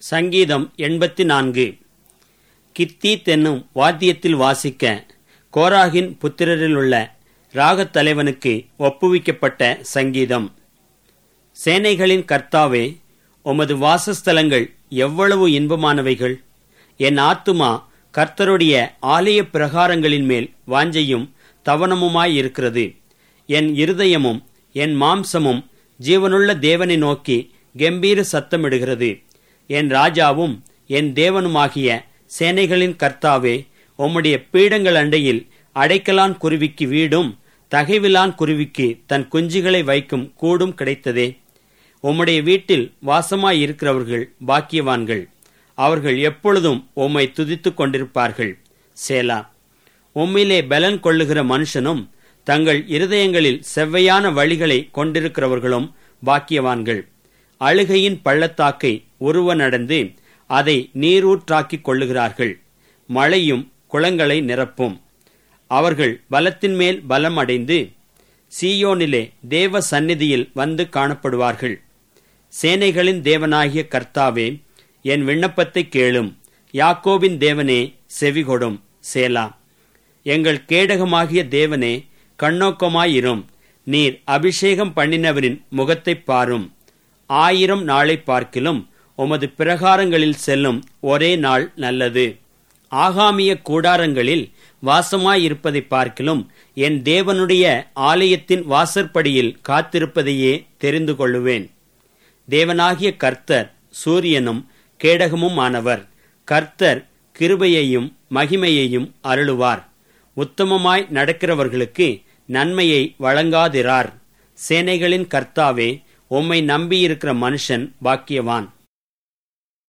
சங்கீதம் எண்பத்தி நான்கு கித்தீத் என்னும் வாத்தியத்தில் வாசிக்க கோராகின் புத்திரரிலுள்ள ராகத் தலைவனுக்கு ஒப்புவிக்கப்பட்ட சங்கீதம் சேனைகளின் கர்த்தாவே உமது வாசஸ்தலங்கள் எவ்வளவு இன்பமானவைகள் என் ஆத்துமா கர்த்தருடைய ஆலய பிரகாரங்களின் மேல் வாஞ்சையும் தவனமுமாயிருக்கிறது என் இருதயமும் என் மாம்சமும் ஜீவனுள்ள தேவனை நோக்கி கம்பீர சத்தமிடுகிறது என் ராஜாவும் என் தேவனுமாகிய சேனைகளின் கர்த்தாவே உம்முடைய பீடங்கள் அண்டையில் அடைக்கலான் குருவிக்கு வீடும் தகைவிலான் குருவிக்கு தன் குஞ்சுகளை வைக்கும் கூடும் கிடைத்ததே உம்முடைய வீட்டில் வாசமாயிருக்கிறவர்கள் பாக்கியவான்கள் அவர்கள் எப்பொழுதும் உம்மை துதித்துக் கொண்டிருப்பார்கள் சேலா உம்மிலே பலன் கொள்ளுகிற மனுஷனும் தங்கள் இருதயங்களில் செவ்வையான வழிகளை கொண்டிருக்கிறவர்களும் பாக்கியவான்கள் அழுகையின் பள்ளத்தாக்கை உருவ நடந்து அதை நீரூற்றாக்கிக் கொள்ளுகிறார்கள் மழையும் குளங்களை நிரப்பும் அவர்கள் பலத்தின் மேல் பலம் அடைந்து சீயோனிலே தேவ சந்நிதியில் வந்து காணப்படுவார்கள் சேனைகளின் தேவனாகிய கர்த்தாவே என் விண்ணப்பத்தை கேளும் யாக்கோபின் தேவனே செவிகொடும் சேலா எங்கள் கேடகமாகிய தேவனே கண்ணோக்கமாயிரும் நீர் அபிஷேகம் பண்ணினவரின் முகத்தைப் பாரும் ஆயிரம் நாளை பார்க்கிலும் உமது பிரகாரங்களில் செல்லும் ஒரே நாள் நல்லது ஆகாமிய கூடாரங்களில் வாசமாயிருப்பதை பார்க்கிலும் என் தேவனுடைய ஆலயத்தின் வாசற்படியில் காத்திருப்பதையே தெரிந்து கொள்ளுவேன் தேவனாகிய கர்த்தர் சூரியனும் கேடகமும் ஆனவர் கர்த்தர் கிருபையையும் மகிமையையும் அருளுவார் உத்தமமாய் நடக்கிறவர்களுக்கு நன்மையை வழங்காதிரார் சேனைகளின் கர்த்தாவே உம்மை நம்பியிருக்கிற மனுஷன் பாக்கியவான்